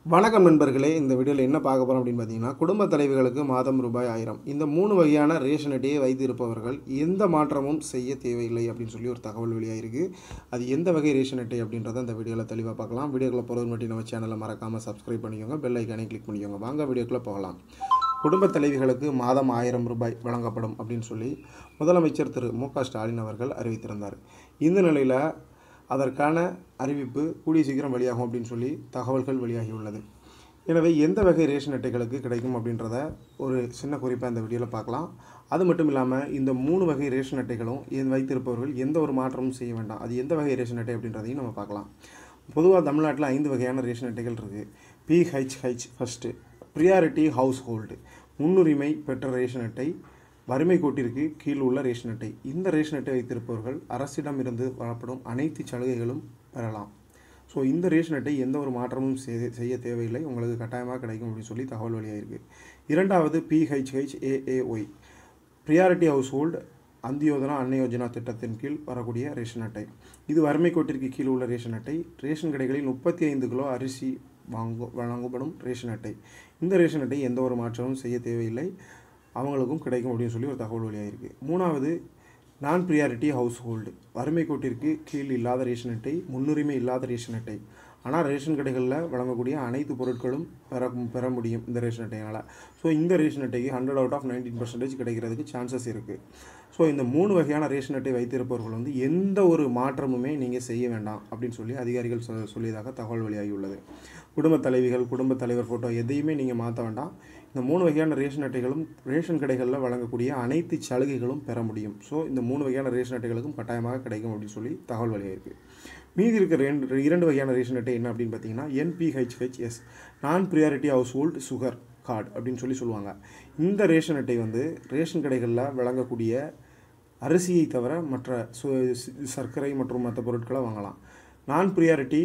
வணக்கம் நண்பர்களே இந்த வீடியோவில் என்ன பார்க்க போகிறோம் அப்படின்னு பார்த்தீங்கன்னா குடும்ப தலைவிகளுக்கு மாதம் ரூபாய் ஆயிரம் இந்த மூணு வகையான ரேஷன் அட்டையை வைத்திருப்பவர்கள் எந்த மாற்றமும் செய்ய தேவையில்லை அப்படின்னு சொல்லி ஒரு தகவல் வெளியாயிருக்கு அது எந்த வகை ரேஷன் அட்டை அப்படின்றத இந்த வீடியோவில் தெளிவாக பார்க்கலாம் வீடியோக்குள்ள போகிறது மட்டும் நம்ம சேனலை மறக்காமல் சப்ஸ்கிரைப் பண்ணிக்கோங்க பெல் ஐக்கானே கிளிக் பண்ணிக்கோங்க வாங்க வீடியோக்குள்ளே போகலாம் குடும்ப தலைவிகளுக்கு மாதம் ஆயிரம் ரூபாய் வழங்கப்படும் அப்படின்னு சொல்லி முதலமைச்சர் திரு மு க ஸ்டாலின் அவர்கள் அறிவித்திருந்தார் இந்த நிலையில் அதற்கான அறிவிப்பு கூடிய சீக்கிரம் வெளியாகும் அப்படின்னு சொல்லி தகவல்கள் வெளியாகியுள்ளது எனவே எந்த வகை ரேஷன் அட்டைகளுக்கு கிடைக்கும் அப்படின்றத ஒரு சின்ன குறிப்பாக இந்த வீடியோவில் பார்க்கலாம் அது மட்டும் இல்லாமல் இந்த மூணு வகை ரேஷன் அட்டைகளும் என் வைத்திருப்பவர்கள் எந்த ஒரு மாற்றமும் செய்ய வேண்டாம் அது எந்த வகை ரேஷன் அட்டை அப்படின்றதையும் நம்ம பார்க்கலாம் பொதுவாக தமிழ்நாட்டில் ஐந்து வகையான ரேஷன் அட்டைகள் இருக்குது PHH first priority household முன்னுரிமை பெற்ற ரேஷன் அட்டை வறுமை கோட்டிற்கு கீழ் உள்ள ரேஷன் அட்டை இந்த ரேஷன் அட்டை வைத்திருப்பவர்கள் அரசிடமிருந்து வழங்கப்படும் அனைத்து சலுகைகளும் பெறலாம் ஸோ இந்த ரேஷன் அட்டை எந்த ஒரு மாற்றமும் செய்ய செய்ய தேவையில்லை உங்களுக்கு கட்டாயமாக கிடைக்கும் அப்படின்னு சொல்லி தகவல் வெளியாயிருக்கு இரண்டாவது PHH AAY priority household Antyodaya Anna Yojana திட்டத்தின் கீழ் வரக்கூடிய ரேஷன் அட்டை இது வறுமை கோட்டிற்கு கீழ் உள்ள ரேஷன் அட்டை ரேஷன் கடைகளில் முப்பத்தி ஐந்து கிலோ அரிசி வாங்கு வழங்கப்படும் ரேஷன் அட்டை இந்த ரேஷன் அட்டை எந்த ஒரு மாற்றமும் செய்ய தேவையில்லை அவங்களுக்கும் கிடைக்கும் அப்படின்னு சொல்லி ஒரு தகவல் வெளியாகிருக்கு மூணாவது நான் ப்ரியாரிட்டி ஹவுஸ் ஹோல்டு வறுமை கோட்டிற்கு கீழ் இல்லாத ரேஷன் அட்டை முன்னுரிமை இல்லாத ரேஷன் அட்டை ஆனால் ரேஷன் கடைகளில் வழங்கக்கூடிய அனைத்து பொருட்களும் பெற பெற முடியும் இந்த ரேஷன் அட்டையினால் ஸோ இந்த ரேஷன் அட்டைக்கு hundred out of nineteen percentage கிடைக்கிறதுக்கு சான்சஸ் இருக்குது ஸோ இந்த மூணு வகையான ரேஷன் அட்டை வைத்திருப்பவர்கள் வந்து எந்த ஒரு மாற்றமுமே நீங்கள் செய்ய வேண்டாம் அப்படின்னு சொல்லி அதிகாரிகள் சொ சொல்லியதாக தகவல் வெளியாகியுள்ளது குடும்ப தலைவிகள் குடும்ப தலைவர் ஃபோட்டோ எதையுமே நீங்கள் மாற்ற வேண்டாம் இந்த மூணு வகையான ரேஷன் அட்டைகளும் ரேஷன் கடைகளில் வழங்கக்கூடிய அனைத்து சலுகைகளும் பெற முடியும் ஸோ இந்த மூணு வகையான ரேஷன் அட்டைகளுக்கும் கட்டாயமாக கிடைக்கும் அப்படின்னு சொல்லி தகவல் வெளியாயிருக்கு மீதி இருக்கிற ரெண்டு இரண்டு வகையான ரேஷன் அட்டை என்ன அப்படின்னு பார்த்தீங்கன்னா NPHHS non priority household sugar card அப்படின்னு சொல்லி சொல்லுவாங்க இந்த ரேஷன் அட்டை வந்து ரேஷன் கடைகளில் வழங்கக்கூடிய அரிசியை தவிர மற்ற சு சர்க்கரை மற்றும் மற்ற பொருட்களை வாங்கலாம் நான் ப்ரியாரிட்டி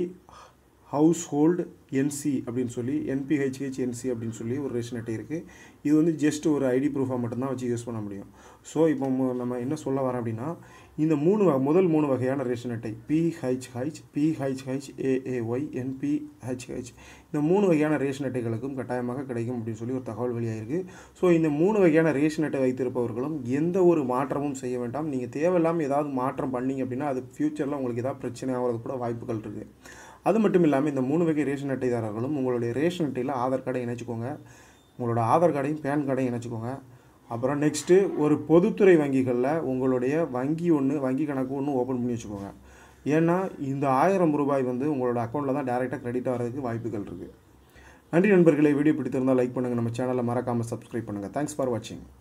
ஹவுஸ் ஹோல்டு என்சி அப்படின்னு சொல்லி என்பிஹெச்ஹெச் என்சி அப்படின்னு சொல்லி ஒரு ரேஷன் அட்டை இருக்குது இது வந்து ஜஸ்ட் ஒரு ஐடி ப்ரூஃபாக மட்டும்தான் வச்சு யூஸ் பண்ண முடியும் ஸோ இப்போ மு- நம்ம என்ன சொல்ல வரோம் அப்படின்னா இந்த மூணு வ- முதல் மூணு வகையான ரேஷன் அட்டை பிஹெச்ஹெச் பிஹெச்ஹெச் ஏஏஒய் என்பிஹெச்ஹெச் இந்த மூணு வகையான ரேஷன் அட்டைகளுக்கும் கட்டாயமாக கிடைக்கும் அப்படின்னு சொல்லி ஒரு தகவல் வெளியாயிருக்கு ஸோ இந்த மூணு வகையான ரேஷன் அட்டை வைத்திருப்பவர்களும் எந்த ஒரு மாற்றமும் செய்ய வேண்டாம் நீங்கள் தேவையில்லாமல் ஏதாவது மாற்றம் பண்ணீங்க அப்படின்னா அது ஃப்யூச்சரில் உங்களுக்கு ஏதாவது பிரச்சனை ஆகிறது கூட வாய்ப்புகள் இருக்குது அது மட்டும் இல்லாமல் இந்த மூணு வகை ரேஷன் அட்டைதாரர்களும் உங்களுடைய ரேஷன் அட்டையில் ஆதார் கார்டை இணைச்சிக்கோங்க உங்களோட ஆதார் கார்டையும் பேன் கார்டையும் இணைச்சிக்கோங்க அப்புறம் நெக்ஸ்ட்டு ஒரு பொதுத்துறை வங்கிகளில் உங்களுடைய வங்கி ஒன்று வங்கி கணக்கு ஒன்று ஓப்பன் பண்ணி வச்சுக்கோங்க ஏன்னா இந்த ஆயிரம் ரூபாய் வந்து உங்களோட அக்கௌண்ட்டில் தான் டேரெக்டாக கிரெடிட் ஆகிறதுக்கு வாய்ப்புகள் இருக்குது நன்றி நண்பர்களே வீடியோ பிடித்திருந்தால் லைக் பண்ணுங்கள் நம்ம சேனலை மறக்காமல் சப்ஸ்கிரைப் பண்ணுங்கள் தேங்க்ஸ் ஃபார் வாட்சிங்